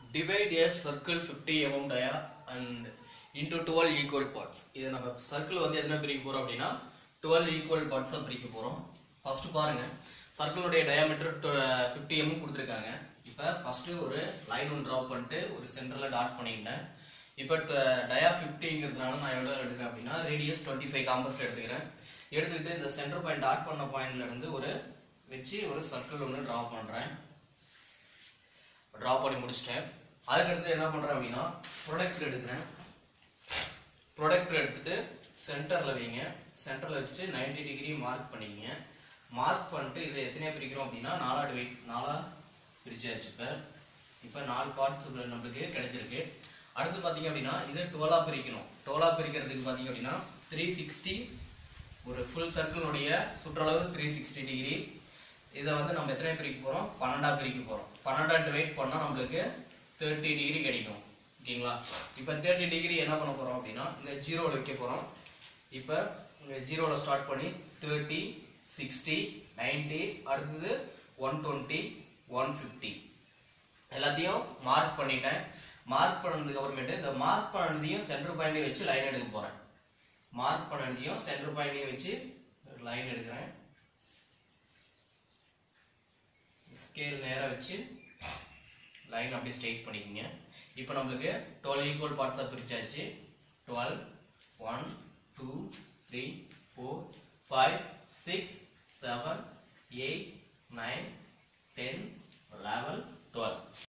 divide a circle 50 mm dia and into 12 equal parts இது நம்ம circle வந்து எத்தனை பிரிக்க போறோம் அப்படின்னா 12 ஈக்குவல் பார்ட்ஸா பிரிக்க போறோம் ஃபர்ஸ்ட் பாருங்க சர்க்கிளுடைய டயாமீட்டர் 50 mm கொடுத்துருக்காங்க இப்போ ஃபர்ஸ்ட் ஒரு லைன் ஒன்று டிரா பண்ணிட்டு ஒரு சென்டர்ல டாட் பண்ணிட்டேன் இப்போ டயா 50ங்கிறதுனால நான் எவ்வளோ எடுக்கிறேன் அப்படின்னா ரேடியஸ் 25 ஃபைவ் காம்பஸ்ல எடுத்துக்கிறேன் எடுத்துக்கிட்டு இந்த சென்டர் பாயிண்ட் டாட் பண்ண பாயிண்ட்ல இருந்து ஒரு வச்சு ஒரு சர்க்கிள் ஒன்று டிரா பண்றேன் ட்ரா பண்ணி முடிச்சிட்டேன் அதுக்கடுத்து என்ன பண்றேன் அப்படின்னா ப்ரொடக்ட் எடுக்கிறேன் ப்ரொடக்ட் எடுத்துட்டு சென்டர்ல வைங்க சென்டர்ல வச்சுட்டு 90 டிகிரி மார்க் பண்ணிக்கங்க மார்க் பண்ணிட்டு இதை எத்தனையா பிரிக்கிறோம் அப்படின்னா நாலா டிவைட் நாலா பிரிச்சாச்சு இப்போ இப்போ நாலு பார்ட்ஸ் நம்மளுக்கு கிடைச்சிருக்கு அடுத்து பார்த்தீங்க அப்படின்னா இதை டுவெலா பிரிக்கணும் டுவெலா பிரிக்கிறதுக்கு பார்த்தீங்க அப்படின்னா த்ரீ சிக்ஸ்டி ஒரு ஃபுல் சர்க்கிளுடைய சுற்றளவு த்ரீ சிக்ஸ்டி டிகிரி இதை வந்து நம்ம எத்தனை பிரிக்க போறோம் பன்னெண்டா பிரிக்க போறோம் பன்னெண்டா டிவைட் பண்ணா நம்மளுக்கு தேர்ட்டி டிகிரி கிடைக்கும் ஓகேங்களா இப்போ தேர்ட்டி டிகிரி என்ன பண்ண போறோம் அப்படின்னா இந்த ஜீரோவில் வைக்க போறோம் இப்போ இங்க ஜீரோவில் ஸ்டார்ட் பண்ணி தேர்ட்டி சிக்ஸ்டி நைன்டி அடுத்தது ஒன் டுவெண்ட்டி ஒன் ஃபிஃப்டி எல்லாத்தையும் மார்க் பண்ணிட்டேன் மார்க் பண்ணதுக்கு அப்புறமேட்டு இந்த மார்க் பண்ணதையும் சென்டர் பாயிண்டையும் வச்சு லைன் எடுக்க போறேன் மார்க் பண்ணதையும் சென்டர் பாயிண்டையும் வச்சு லைன் எடுக்கிறேன் ஸ்கேல் நேரா வச்சு லைன் அப்படியே ஸ்ட்ரைட் பண்ணிக்கங்க இப்போ நம்மளுக்கு டுவெல் ஈக்குவல் பார்ட்ஸாக பிரிச்சாச்சு twelve one two three four five six seven eight nine ten eleven twelve